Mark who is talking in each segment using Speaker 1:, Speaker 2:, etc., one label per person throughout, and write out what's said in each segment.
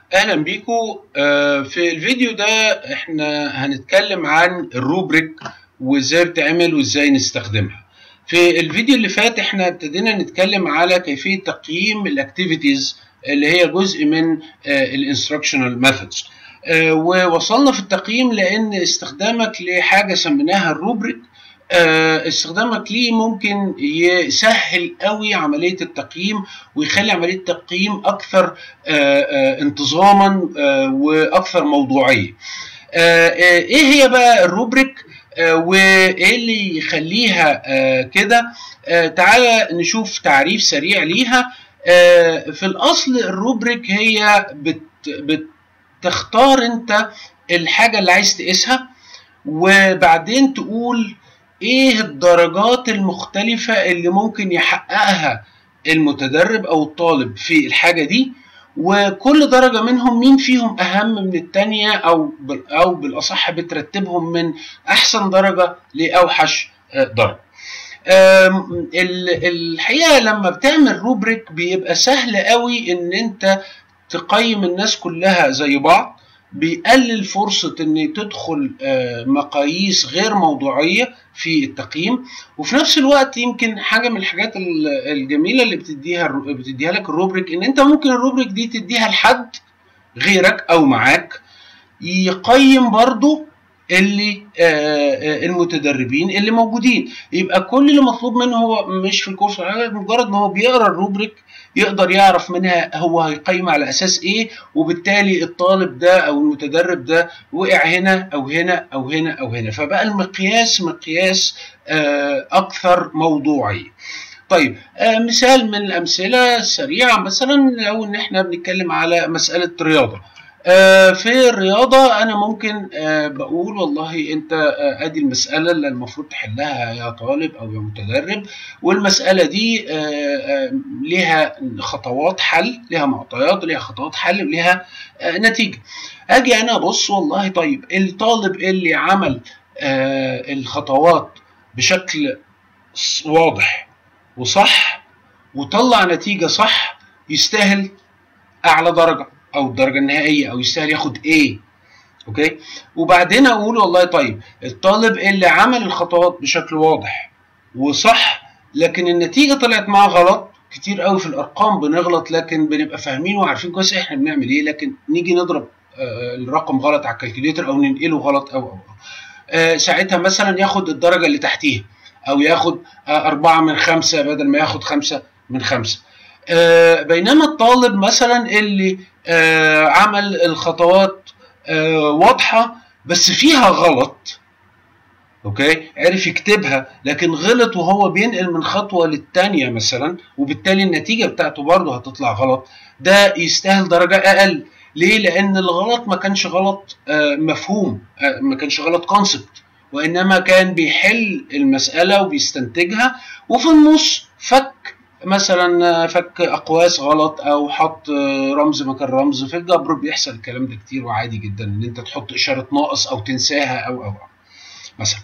Speaker 1: اهلا بيكم في الفيديو ده احنا هنتكلم عن الروبريك وازاي بتعمل وازاي نستخدمها في الفيديو اللي فات احنا ابتدينا نتكلم على كيفيه تقييم الاكتيفيتيز اللي هي جزء من الانستراكشنال ميثودز ووصلنا في التقييم لان استخدامك لحاجه سميناها الروبريك استخدامك ليه ممكن يسهل قوي عمليه التقييم ويخلي عمليه التقييم اكثر انتظاما واكثر موضوعيه. ايه هي بقى الروبريك وايه اللي يخليها كده؟ تعالى نشوف تعريف سريع ليها. في الاصل الروبريك هي بت بتختار انت الحاجه اللي عايز تقيسها وبعدين تقول ايه الدرجات المختلفة اللي ممكن يحققها المتدرب او الطالب في الحاجة دي وكل درجة منهم مين فيهم اهم من التانية او او بالاصح بترتبهم من احسن درجة لاوحش درجة الحقيقة لما بتعمل روبريك بيبقى سهل قوي ان انت تقيم الناس كلها زي بعض بيقلل فرصة ان تدخل مقاييس غير موضوعية في التقييم وفي نفس الوقت يمكن حاجة من الحاجات الجميلة اللي بتديها بتديها لك الروبريك ان انت ممكن الروبريك دي تديها لحد غيرك او معاك يقيم برضو اللي المتدربين اللي موجودين يبقى كل اللي مطلوب منه هو مش في الكورس مجرد ما هو بيقرا الروبريك يقدر يعرف منها هو هيقيم على اساس ايه وبالتالي الطالب ده او المتدرب ده وقع هنا او هنا او هنا او هنا فبقى المقياس مقياس اكثر موضوعيه طيب مثال من الامثله السريعه مثلا لو ان احنا بنتكلم على مساله رياضه في الرياضة أنا ممكن بقول والله أنت أدي المسألة اللي المفروض تحلها يا طالب أو يا متدرب والمسألة دي لها خطوات حل لها معطيات لها خطوات حل ولها نتيجة أجي أنا أبص والله طيب الطالب اللي عمل الخطوات بشكل واضح وصح وطلع نتيجة صح يستاهل أعلى درجة او الدرجه النهائيه او يستاهل ياخد A اوكي وبعدين اقول والله طيب الطالب اللي عمل الخطوات بشكل واضح وصح لكن النتيجه طلعت معاه غلط كتير قوي في الارقام بنغلط لكن بنبقى فاهمين وعارفين كويس احنا بنعمل ايه لكن نيجي نضرب الرقم غلط على الكالكوليتر او ننقله غلط او او, أو. ساعتها مثلا ياخد الدرجه اللي تحتيها او ياخد أربعة من خمسة بدل ما ياخد خمسة من خمسة آه بينما الطالب مثلا اللي آه عمل الخطوات آه واضحة بس فيها غلط اوكي عرف يكتبها لكن غلط وهو بينقل من خطوة للتانية مثلا وبالتالي النتيجة بتاعته برضه هتطلع غلط ده يستاهل درجة اقل ليه لان الغلط ما كانش غلط مفهوم ما كانش غلط كونسبت وانما كان بيحل المسألة وبيستنتجها وفي النص فك مثلا فك اقواس غلط او حط رمز مكان رمز في الجبر بيحصل الكلام ده كتير وعادي جدا ان انت تحط اشاره ناقص او تنساها او او, أو. مثلا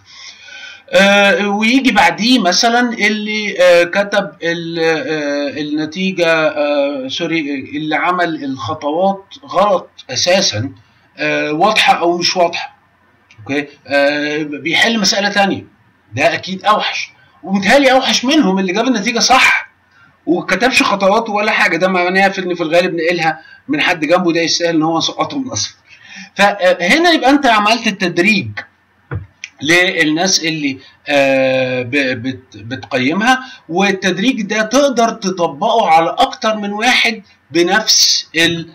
Speaker 1: آه ويجي بعديه مثلا اللي آه كتب آه النتيجه آه سوري اللي عمل الخطوات غلط اساسا آه واضحه او مش واضحه اوكي آه بيحل مساله ثانيه ده اكيد اوحش ومتهيألي اوحش منهم اللي جاب النتيجه صح وكتبش خطوات ولا حاجه ده معناها في ان في الغالب نقلها من حد جنبه ده يستاهل ان هو سقطه من اصلا فهنا يبقى انت عملت التدريج للناس اللي بتقيمها والتدريج ده تقدر تطبقه على اكتر من واحد بنفس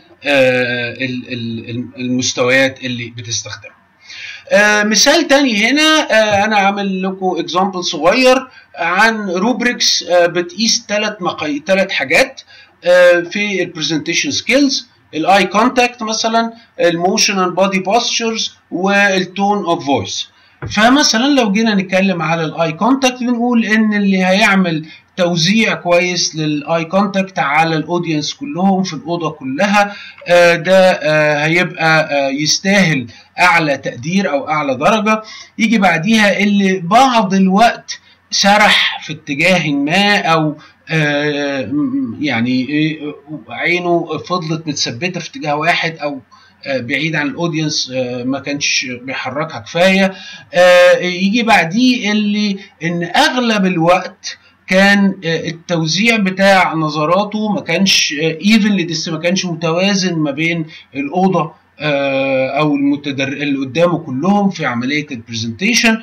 Speaker 1: المستويات اللي بتستخدمها آه مثال تاني هنا آه انا عامل لكم اكزامبل صغير عن روبريكس آه بتقيس ثلاث مقاي ثلاث حاجات في البرزنتيشن سكيلز الاي كونتاكت مثلا الموشن اند بودي بوستشرز والتون اوف فويس فمثلا لو جينا نتكلم على الاي كونتاكت بنقول ان اللي هيعمل توزيع كويس للاي كونتاكت على الاودينس كلهم في الاوضه كلها ده هيبقى يستاهل اعلى تقدير او اعلى درجه يجي بعديها اللي بعض الوقت سرح في اتجاه ما او يعني عينه فضلت متثبته في اتجاه واحد او بعيد عن الاودينس ما كانش بيحركها كفايه يجي بعديه اللي ان اغلب الوقت كان التوزيع بتاع نظراته ما كانش ايفنلي ما كانش متوازن ما بين الاوضه او المتدر اللي قدامه كلهم في عمليه البرزنتيشن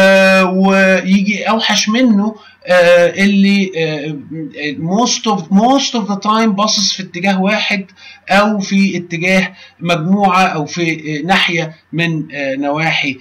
Speaker 1: ويجي اوحش منه اللي موست اوف موست اوف ذا تايم باصص في اتجاه واحد او في اتجاه مجموعه او في ناحيه من نواحي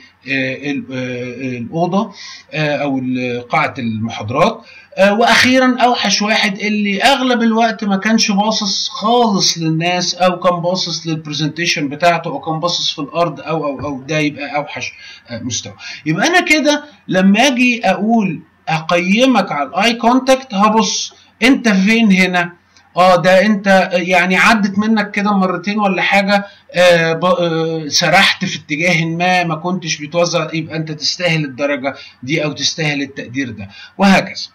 Speaker 1: الاوضه او قاعه المحاضرات واخيرا اوحش واحد اللي اغلب الوقت ما كانش باصص خالص للناس او كان باصص للبرزنتيشن بتاعته او كان باصص في الارض او او او ده يبقى اوحش مستوى يبقى انا كده لما اجي اقول اقيمك على الاي كونتاكت هبص انت فين هنا اه ده انت يعني عدت منك كده مرتين ولا حاجه آه آه سرحت في اتجاه ما ما كنتش بتوزع يبقى انت تستاهل الدرجه دي او تستاهل التقدير ده وهكذا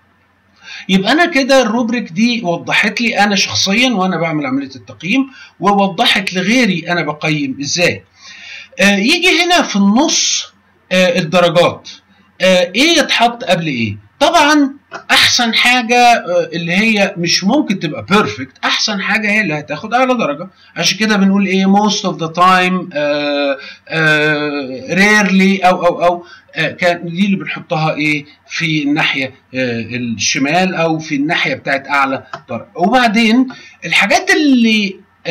Speaker 1: يبقى انا كده الروبريك دي وضحت لي انا شخصيا وانا بعمل عمليه التقييم ووضحت لغيري انا بقيم ازاي آه يجي هنا في النص آه الدرجات آه ايه يتحط قبل ايه طبعا احسن حاجه اللي هي مش ممكن تبقى بيرفكت احسن حاجه هي اللي هتاخد اعلى درجه عشان كده بنقول ايه most of the time uh, uh, rarely او او او uh, كان دي اللي بنحطها ايه في الناحيه uh, الشمال او في الناحيه بتاعت اعلى درجه وبعدين الحاجات اللي uh,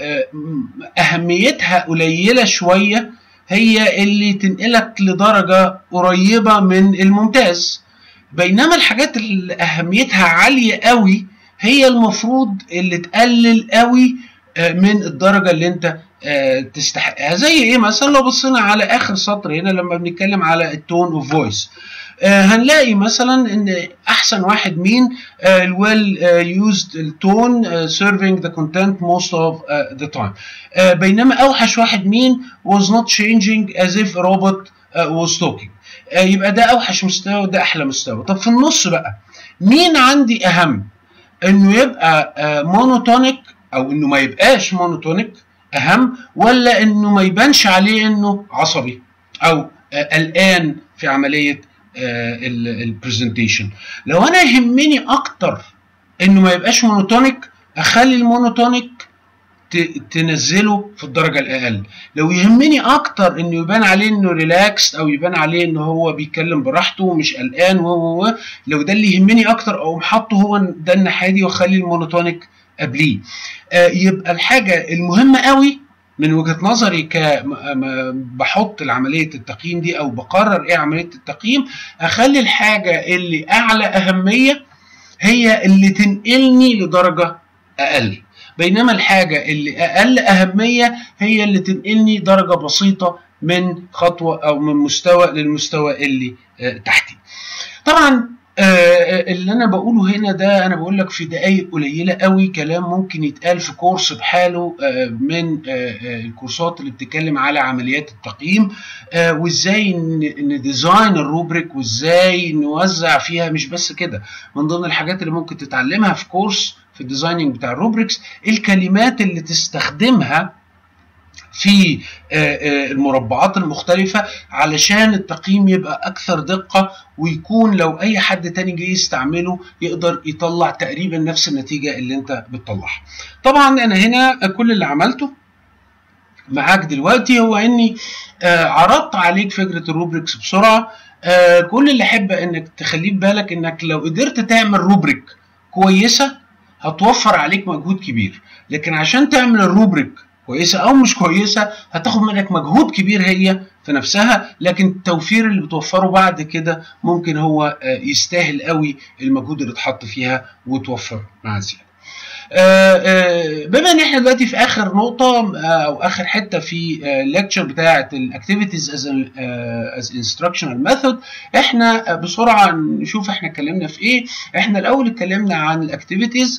Speaker 1: uh, اهميتها قليله شويه هي اللي تنقلك لدرجه قريبه من الممتاز بينما الحاجات اللي اهميتها عاليه قوي هي المفروض اللي تقلل قوي من الدرجه اللي انت تستحقها زي ايه مثلا لو بصينا على اخر سطر هنا لما بنتكلم على التون اوف فويس هنلاقي مثلا ان احسن واحد مين الويل يوزد التون سيرفينج ذا كونتنت موست اوف ذا تايم بينما اوحش واحد مين was not changing as if a robot uh, was talking يبقى ده اوحش مستوى وده احلى مستوى طب في النص بقى مين عندي اهم انه يبقى مونوتونيك او انه ما يبقاش مونوتونيك اهم ولا انه ما يبانش عليه انه عصبي او قلقان في عمليه البرزنتيشن لو انا يهمني اكتر انه ما يبقاش مونوتونيك اخلي المونوتونيك تنزله في الدرجه الاقل لو يهمني اكتر انه يبان عليه انه ريلاكس او يبان عليه انه هو بيتكلم براحته ومش قلقان و لو ده اللي يهمني اكتر او حاطه هو ده الناحيه دي واخلي المونوتونيك قبليه آه يبقى الحاجه المهمه قوي من وجهه نظري ك بحط العمليه التقييم دي او بقرر ايه عمليه التقييم اخلي الحاجه اللي اعلى اهميه هي اللي تنقلني لدرجه اقل بينما الحاجة اللي أقل أهمية هي اللي تنقلني درجة بسيطة من خطوة أو من مستوى للمستوى اللي تحتي. طبعا اللي أنا بقوله هنا ده أنا بقول لك في دقايق قليلة قوي كلام ممكن يتقال في كورس بحاله من الكورسات اللي بتتكلم على عمليات التقييم وإزاي نديزاين الروبريك وإزاي نوزع فيها مش بس كده من ضمن الحاجات اللي ممكن تتعلمها في كورس في الديزايننج بتاع الروبريكس الكلمات اللي تستخدمها في المربعات المختلفة علشان التقييم يبقى أكثر دقة ويكون لو أي حد تاني جاي يستعمله يقدر يطلع تقريبا نفس النتيجة اللي أنت بتطلعها. طبعا أنا هنا كل اللي عملته معاك دلوقتي هو إني عرضت عليك فكرة الروبريكس بسرعة كل اللي أحب إنك تخليه في بالك إنك لو قدرت تعمل روبريك كويسة هتوفر عليك مجهود كبير لكن عشان تعمل الروبريك كويسه او مش كويسه هتاخد منك مجهود كبير هي في نفسها لكن التوفير اللي بتوفره بعد كده ممكن هو يستاهل قوي المجهود اللي اتحط فيها وتوفر مع زياده بما ان احنا دلوقتي في اخر نقطه او اخر حته في الليكتشر بتاعه الاكتيفيتيز از از انستراكشنال ميثود احنا بسرعه نشوف احنا اتكلمنا في ايه احنا الاول اتكلمنا عن الاكتيفيتيز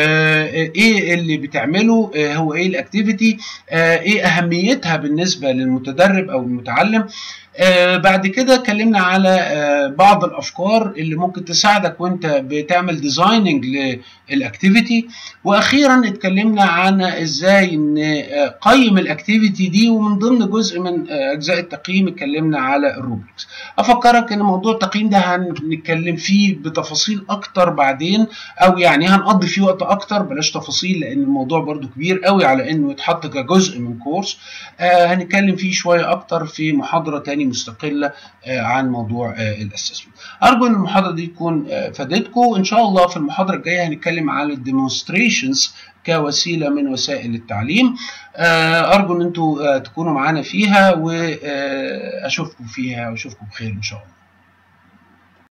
Speaker 1: ايه اللي بتعمله هو ايه الاكتيفيتي ايه اهميتها بالنسبه للمتدرب او المتعلم آه بعد كده اتكلمنا على آه بعض الافكار اللي ممكن تساعدك وانت بتعمل ديزايننج للاكتيفيتي واخيرا اتكلمنا عن ازاي نقيم الاكتيفيتي دي ومن ضمن جزء من اجزاء التقييم اتكلمنا على الروبريكس افكرك ان موضوع التقييم ده هنتكلم فيه بتفاصيل اكتر بعدين او يعني هنقضي فيه وقت اكتر بلاش تفاصيل لان الموضوع برضو كبير قوي على انه يتحط كجزء من كورس آه هنتكلم فيه شويه اكتر في محاضره تاني مستقله آه عن موضوع آه الاسسمنت ارجو ان المحاضره دي تكون آه فادتكم ان شاء الله في المحاضره الجايه هنتكلم على الديمونستريشنز كوسيله من وسائل التعليم ارجو ان انتم تكونوا معانا فيها واشوفكم فيها واشوفكم بخير ان شاء الله